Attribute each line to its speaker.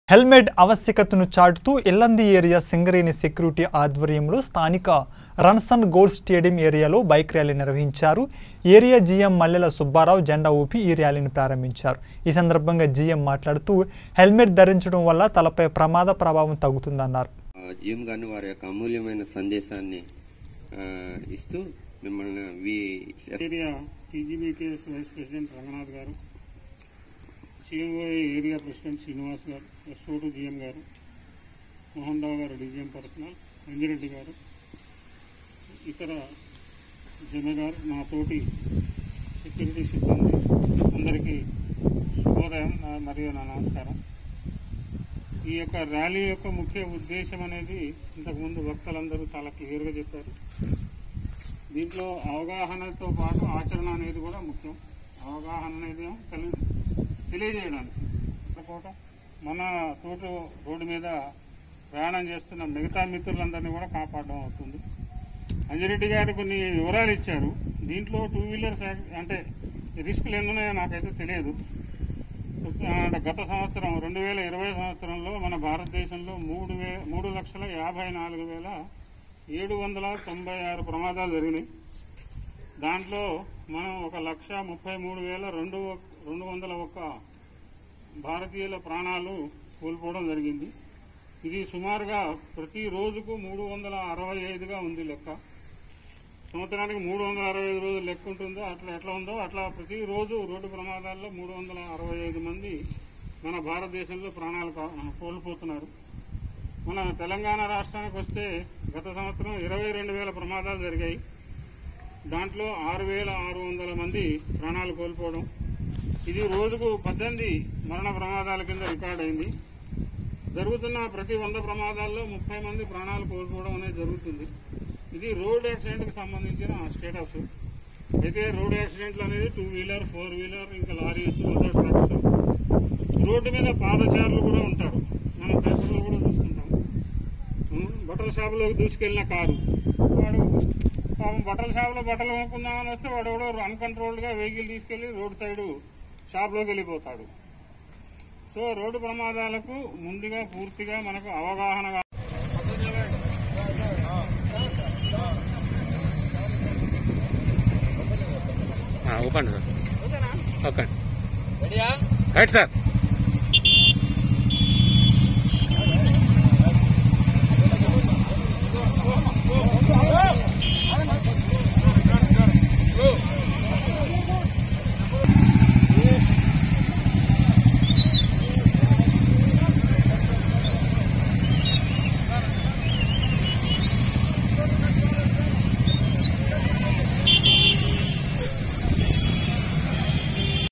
Speaker 1: helmet ఆవశ్యకతను చాటుతూ Yellandu area Singareni security ఆధ్వర్యంలో స్థానిక రన్సన్ గోల్డ్ స్టేడియం ఏరియాలో బైక్ ర్యాలీ నిర్వహించారు ఏరియా జీఎం మల్లెల సుబ్బారావు జెండా ఊపి ఈ ర్యాలీని ప్రారంభించారు ఈ సందర్భంగా జీఎం మాట్లాడుతూ హెల్మెట్ ధరించడం వల్ల తలపై ప్రమాద ప్రభావం తగ్గుతుందన్నారు
Speaker 2: ఆ, జిమ్ గారిని వారి యొక్క అమూల్యమైన సందేశాన్ని ఆ, ఇస్తూ మిమ్మల్ని వి
Speaker 3: area TGBKS vice president Ranganath గారు సిఎంఓ ఏరియా ప్రెసిడెంట్ శ్రీనివాస్ గారు ఎస్ఓటు జిఎం గారు మోహన్ రావు గారు డిజిఎం పర్సనల్ అంజిరెడ్డి గారు ఇతర జన గారు మా తోటి సెక్యూరిటీ సిబ్బంది అందరికీ శుభోదయం నా- మరియు నా నమస్కారం ఈ యొక్క ర్యాలీ యొక్క ముఖ్య ఉద్దేశం అనేది ఇంతకుముందు వక్తలందరూ చాలా క్లియర్గా చెప్పారు దీంట్లో అవగాహనతో పాటు ఆచరణ అనేది కూడా ముఖ్యం అవగాహన అనేది ఏమో తెలి- తెలియజేయడానికి కాకపోతే మన తోట రోడ్డు మీద ప్రయాణం చేస్తున్న మిగతా మిత్రులందరినీ కూడా కాపాడడం అవుతుంది అంజిరెడ్డి గారు కొన్ని వివరాలు ఇచ్చారు దీంట్లో టూ వీలర్స్ యాక్- అంటే రిస్కులు ఎన్ని ఉన్నాయో నాకైతే తెలియదు అంటే గత సంవత్సరం రెండు వేల ఇరవై సంవత్సరంలో మన భారతదేశంలో మూడు వే మూడు లక్షల యాభై నాలుగు వేల ఏడు వందల తొంభై ఆరు ప్రమాదాలు జరిగినాయి దాంట్లో మనం ఒక లక్ష ముప్పై మూడు వేల రెండు రెండు వందల ఒక్క భారతీయుల ప్రాణాలు కోల్పోవడం జరిగింది ఇది సుమారుగా ప్రతి రోజుకు మూడు వందల అరవై ఐదుగా ఉంది లెక్క సంవత్సరానికి మూడు వందల అరవై ఐదు రోజులు లెక్క ఉంటుందో అట్లా ఎట్లా ఉందో అట్లా ప్రతిరోజు రోడ్డు ప్రమాదాల్లో మూడు వందల అరవై ఐదు మంది మన భారతదేశంలో ప్రాణాలు కా- కోల్పోతున్నారు మన తెలంగాణ రాష్ట్రానికి వస్తే గత సంవత్సరం ఇరవై రెండు వేల ప్రమాదాలు జరిగాయి దాంట్లో ఆరు వేల ఆరు వందల మంది ప్రాణాలు కోల్పోవడం ఇది రోజుకు పద్దెనిమిది మరణ ప్రమాదాల కింద రికార్డ్ అయింది జరుగుతున్న ప్రతి వంద ప్రమాదాల్లో ముప్పై మంది ప్రాణాలు కోల్పోవడం అనేది జరుగుతుంది ఇది రోడ్ యాక్సిడెంట్ కి సంబంధించిన స్టేటస్ అయితే రోడ్ యాక్సిడెంట్లు అనేది టూ వీలర్ ఫోర్ వీలర్ ఇంకా లారీస్ అదర్ ట్రక్స్ రోడ్డు మీద పాదచారులు కూడా ఉంటారు మనం పేపర్లో కూడా చూస్తుంటాం ఉం, బట్టల షాపులోకి దూసుకెళ్లిన కారు వాడు పాపం బట్టల షాపులో బట్టలు కొనుక్కుందామని వస్తే వాడు ఎవడో అన్కంట్రోల్డ్ గా వెహికల్ తీసుకెళ్లి రోడ్ సైడ్ షాప్లోకి వెళ్ళిపోతాడు సో రోడ్డు ప్రమాదాలకు ముందుగా పూర్తిగా మనకు అవగాహన కా-
Speaker 4: okay sir okay right sir